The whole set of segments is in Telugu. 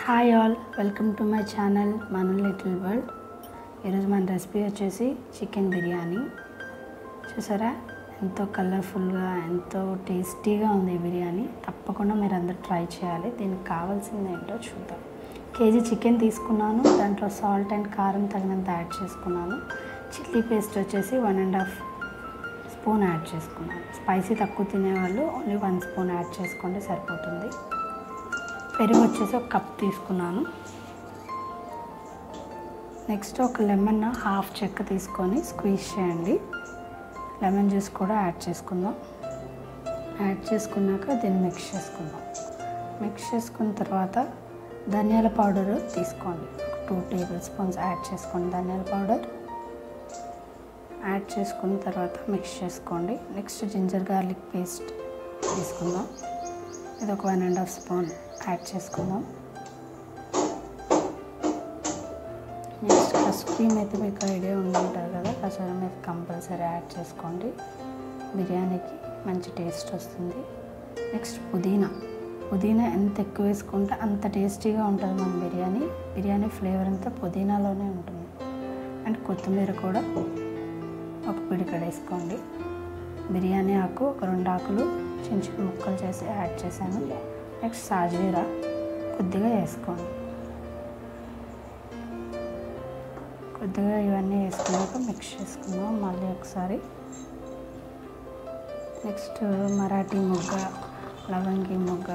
hi all welcome to my channel మన లిటిల్ వరల్డ్ ఈరోజు మన రెసిపీ వచ్చేసి చికెన్ బిర్యానీ చూసారా ఎంతో కలర్ఫుల్గా ఎంతో టేస్టీగా ఉంది ఈ బిర్యానీ తప్పకుండా మీరు అందరు ట్రై చేయాలి దీనికి కావాల్సింది ఏంటో చూద్దాం కేజీ చికెన్ తీసుకున్నాను దాంట్లో సాల్ట్ అండ్ కారం తగినంత యాడ్ చేసుకున్నాను చిల్లీ పేస్ట్ వచ్చేసి one and half spoon add చేసుకున్నాను స్పైసీ తక్కువ తినేవాళ్ళు ఓన్లీ వన్ స్పూన్ యాడ్ చేసుకోండి సరిపోతుంది పెరుగు వచ్చేసి ఒక కప్ తీసుకున్నాను నెక్స్ట్ ఒక లెమన్ హాఫ్ చెక్క తీసుకొని స్క్వీజ్ చేయండి లెమన్ జ్యూస్ కూడా యాడ్ చేసుకుందాం యాడ్ చేసుకున్నాక దీన్ని మిక్స్ చేసుకుందాం మిక్స్ చేసుకున్న తర్వాత ధనియాల పౌడర్ తీసుకోండి ఒక టూ టేబుల్ స్పూన్స్ యాడ్ చేసుకోండి ధనియాల పౌడర్ యాడ్ చేసుకున్న తర్వాత మిక్స్ చేసుకోండి నెక్స్ట్ జింజర్ గార్లిక్ పేస్ట్ తీసుకుందాం ఇది ఒక one and half spoon add చేసుకుందాం నెక్స్ట్ కసూరి మెతి మీకు ఐడియా ఉండి ఉంటారు కదా కసూరి మెతి కంపల్సరీ యాడ్ చేసుకోండి బిర్యానీకి మంచి టేస్ట్ వస్తుంది నెక్స్ట్ పుదీనా పుదీనా ఎంత ఎక్కువ వేసుకుంటే అంత టేస్టీగా ఉంటుంది మన బిర్యానీ బిర్యానీ ఫ్లేవర్ అంతా పుదీనాలోనే ఉంటుంది అండ్ కొత్తిమీర కూడా ఒక పిడికడ వేసుకోండి బిర్యానీ ఆకు ఒక రెండు ఆకులు చిన్న చిన్న ముక్కలు చేసి యాడ్ చేశాను నెక్స్ట్ సాజీరా కొద్దిగా వేసుకోండి కొద్దిగా ఇవన్నీ వేసుకున్నాక మిక్స్ చేసుకుందాం మళ్ళీ ఒకసారి నెక్స్ట్ మరాఠీ మొగ్గ లవంగి మొగ్గ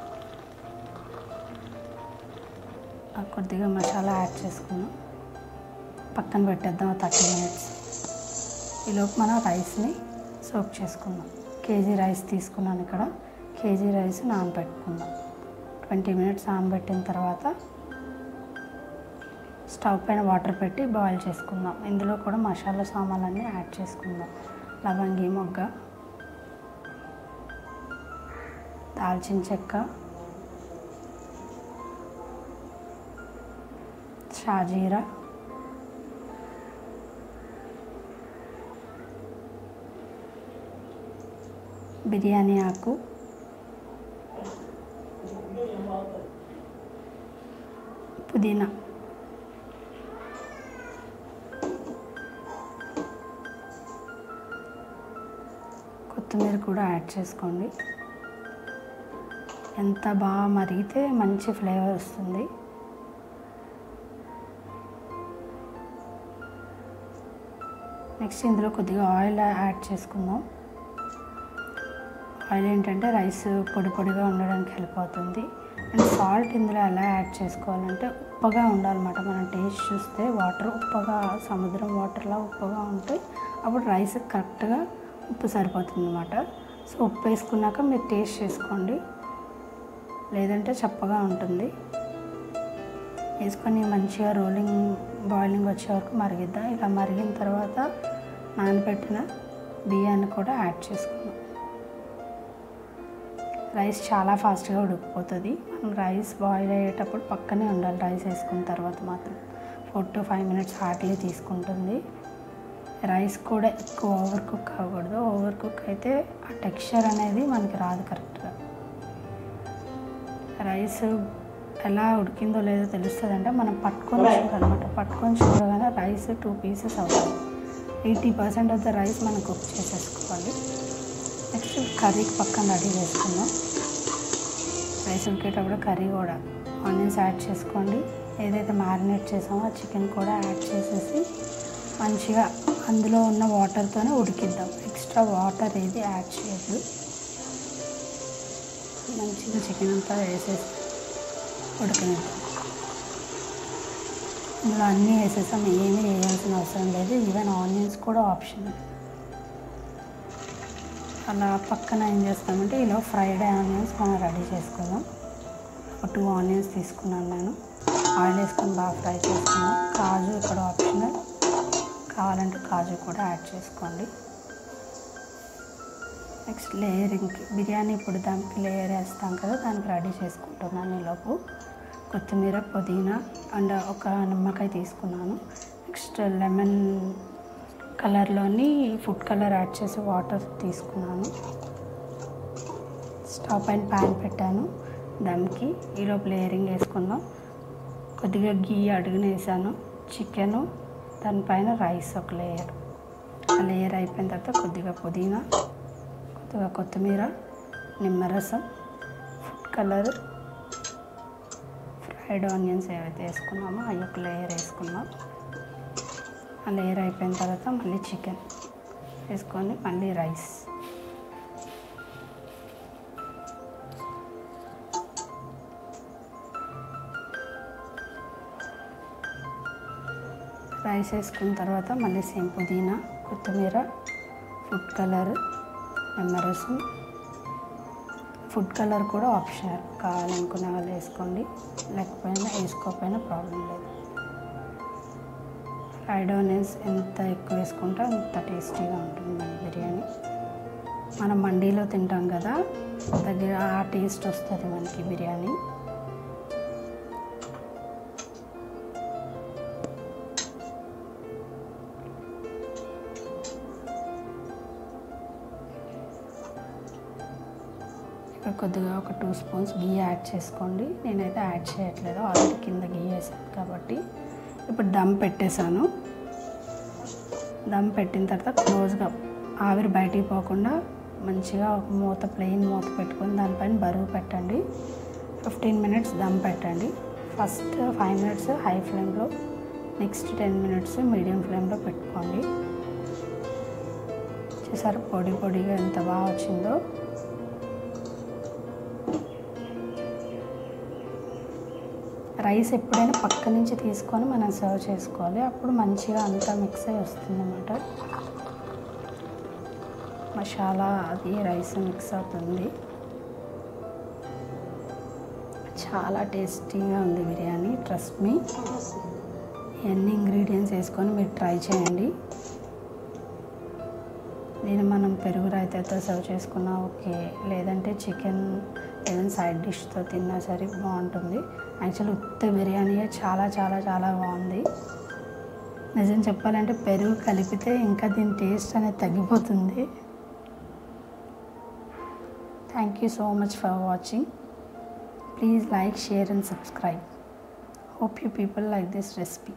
ఆ కొద్దిగా మసాలా యాడ్ చేసుకుందాం పక్కన పెట్టేద్దాం థర్టీ మినిట్స్ ఈలోపు మనం రైస్ని సోక్ చేసుకుందాం కేజీ రైస్ తీసుకున్నాను ఇక్కడ కేజీ రైస్ నానబెట్టుకుందాం ట్వంటీ మినిట్స్ నానబెట్టిన తర్వాత స్టవ్ పైన వాటర్ పెట్టి బాయిల్ చేసుకుందాం ఇందులో కూడా మసాలా సామాన్లన్నీ యాడ్ చేసుకుందాం లవంగి మొగ్గ దాల్చిన చెక్క షాజీరా బిర్యానీ ఆకు పుదీనా కొత్తిమీర కూడా యాడ్ చేసుకోండి ఎంత బాగా మరిగితే మంచి ఫ్లేవర్ వస్తుంది నెక్స్ట్ ఇందులో కొద్దిగా ఆయిల్ యాడ్ చేసుకుందాం ఆయిల్ ఏంటంటే రైస్ పొడి పొడిగా ఉండడానికి హెల్ప్ అవుతుంది అండ్ సాల్ట్ ఇందులో ఎలా యాడ్ చేసుకోవాలంటే ఉప్పగా ఉండాలన్నమాట మనం టేస్ట్ చూస్తే వాటర్ ఉప్పగా సముద్రం వాటర్లా ఉప్పగా ఉంటే అప్పుడు రైస్ కరెక్ట్గా ఉప్పు సరిపోతుంది అనమాట సో ఉప్పు వేసుకున్నాక మీరు టేస్ట్ చేసుకోండి లేదంటే చప్పగా ఉంటుంది వేసుకొని మంచిగా రోలింగ్ బాయిలింగ్ వచ్చే వరకు మరిగిద్దాం ఇలా మరిగిన తర్వాత నానబెట్టిన బియ్యాన్ని కూడా యాడ్ చేసుకుందాం రైస్ చాలా ఫాస్ట్గా ఉడికిపోతుంది మనం రైస్ బాయిల్ అయ్యేటప్పుడు పక్కనే ఉండాలి రైస్ వేసుకున్న తర్వాత మాత్రం four to five minutes hardly తీసుకుంటుంది రైస్ కూడా ఎక్కువ ఓవర్ కుక్ అవ్వకూడదు ఓవర్ కుక్ అయితే ఆ టెక్స్చర్ అనేది మనకి రాదు కరెక్ట్గా రైస్ ఎలా ఉడికిందో లేదో తెలుస్తుంది అంటే మనం పట్టుకొని చూడాలన్నమాట పట్టుకొని చూడగానే రైస్ టూ పీసెస్ అవుతుంది eighty percent of the rice మనం కుక్ చేసేసుకోవాలి నెక్స్ట్ కర్రీకి పక్కన రెడీ చేసుకుందాం రైస్ ఉడికేటప్పుడు కర్రీ కూడా ఆనియన్స్ యాడ్ చేసుకోండి ఏదైతే మ్యారినేట్ చేసామో ఆ చికెన్ కూడా యాడ్ చేసేసి మంచిగా అందులో ఉన్న వాటర్తోనే ఉడికిద్దాం ఎక్స్ట్రా వాటర్ ఏది యాడ్ చేయద్దు మంచిగా చికెన్ అంతా వేసేసి ఉడకనిద్దాం ఇందులో అన్నీ వేసేసాం ఏమీ వేయాల్సిన అవసరం లేదు ఈవెన్ ఆనియన్స్ కూడా ఆప్షన్ అలా పక్కన ఏం చేస్తామంటే ఇలా ఫ్రైడ్ ఆనియన్స్ మనం రెడీ చేసుకుందాం ఒక టూ ఆనియన్స్ తీసుకున్నాను నేను ఆయిల్ వేసుకొని బాగా ఫ్రై చేసుకున్నాం కాజు ఇక్కడ ఆప్షనల్ కావాలంటే కాజు కూడా యాడ్ చేసుకోండి నెక్స్ట్ లేయరింగ్కి బిర్యానీ ఇప్పుడు దానికి లేయర్ వేస్తాం కదా దానికి రెడీ చేసుకుంటున్నాను ఈలోపు కొత్తిమీర పుదీనా అండ్ ఒక నిమ్మకాయ తీసుకున్నాను నెక్స్ట్ లెమన్ కలర్లోని ఫుడ్ కలర్ యాడ్ చేసి వాటర్ తీసుకున్నాను స్టవ్ పైన ప్యాన్ పెట్టాను దమ్కి ఈలోపు లేయరింగ్ వేసుకుందాం కొద్దిగా గీ అడుగున వేసాను చికెను దానిపైన రైస్ ఒక లేయర్ ఆ లేయర్ అయిపోయిన తర్వాత కొద్దిగా పుదీనా కొద్దిగా కొత్తిమీర నిమ్మరసం ఫుడ్ కలర్ ఫ్రైడ్ ఆనియన్స్ ఏవైతే వేసుకున్నామో అవి ఒక లేయర్ వేసుకున్నాం ఆ లేయర్ అయిపోయిన తర్వాత మళ్ళీ చికెన్ వేసుకొని మళ్ళీ రైస్ రైస్ వేసుకున్న తర్వాత మళ్ళీ సేమ్ పుదీనా కొత్తిమీర ఫుడ్ కలర్ నిమ్మరసం ఫుడ్ కలర్ కూడా ఆప్షనల్ కావాలనుకునే వాళ్ళు వేసుకోండి లేకపోయినా వేసుకోకపోయినా ప్రాబ్లం లేదు ఫ్రైడ్ ఆనియన్స్ ఎంత ఎక్కువ వేసుకుంటే అంత టేస్టీగా ఉంటుంది మన బిర్యానీ మనం మండీలో తింటాం కదా దగ్గర ఆ టేస్ట్ వస్తుంది మనకి బిర్యానీ ఇక్కడ కొద్దిగా ఒక టూ స్పూన్స్ గీ యాడ్ చేసుకోండి నేనైతే యాడ్ చేయట్లేదు ఆల్రెడీ కింద గీ వేసాను కాబట్టి ఇప్పుడు దమ్ పెట్టేశాను దమ్ పెట్టిన తర్వాత క్లోజ్గా ఆవిరి బయటికి పోకుండా మంచిగా ఒక మూత ప్లెయిన్ మూత పెట్టుకొని దానిపైన బరువు పెట్టండి ఫిఫ్టీన్ మినిట్స్ దమ్ పెట్టండి ఫస్ట్ ఫైవ్ మినిట్స్ హై ఫ్లేమ్లో నెక్స్ట్ టెన్ మినిట్స్ మీడియం ఫ్లేమ్లో పెట్టుకోండి చూసారు పొడి పొడిగా ఎంత బాగా వచ్చిందో రైస్ ఎప్పుడైనా పక్క నుంచి తీసుకొని మనం సర్వ్ చేసుకోవాలి అప్పుడు మంచిగా అంతా మిక్స్ అయి వస్తుంది అన్నమాట మసాలా అది రైస్ మిక్స్ అవుతుంది చాలా టేస్టీగా ఉంది బిర్యానీ ట్రస్ట్ మీ ఎన్ని ఇంగ్రీడియంట్స్ వేసుకొని మీరు ట్రై చేయండి నేను మనం పెరుగు రైతాతో సర్వ్ చేసుకున్నా ఓకే లేదంటే చికెన్ ఏదైనా సైడ్ డిష్తో తిన్నా సరే బాగుంటుంది యాక్చువల్లీ ఉత్త బిర్యానీయే చాలా చాలా చాలా బాగుంది నిజం చెప్పాలంటే పెరుగు కలిపితే ఇంకా దీని టేస్ట్ అనేది తగ్గిపోతుంది thank you so much for watching please like share and subscribe hope you people like this recipe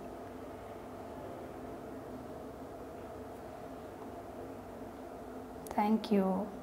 thank you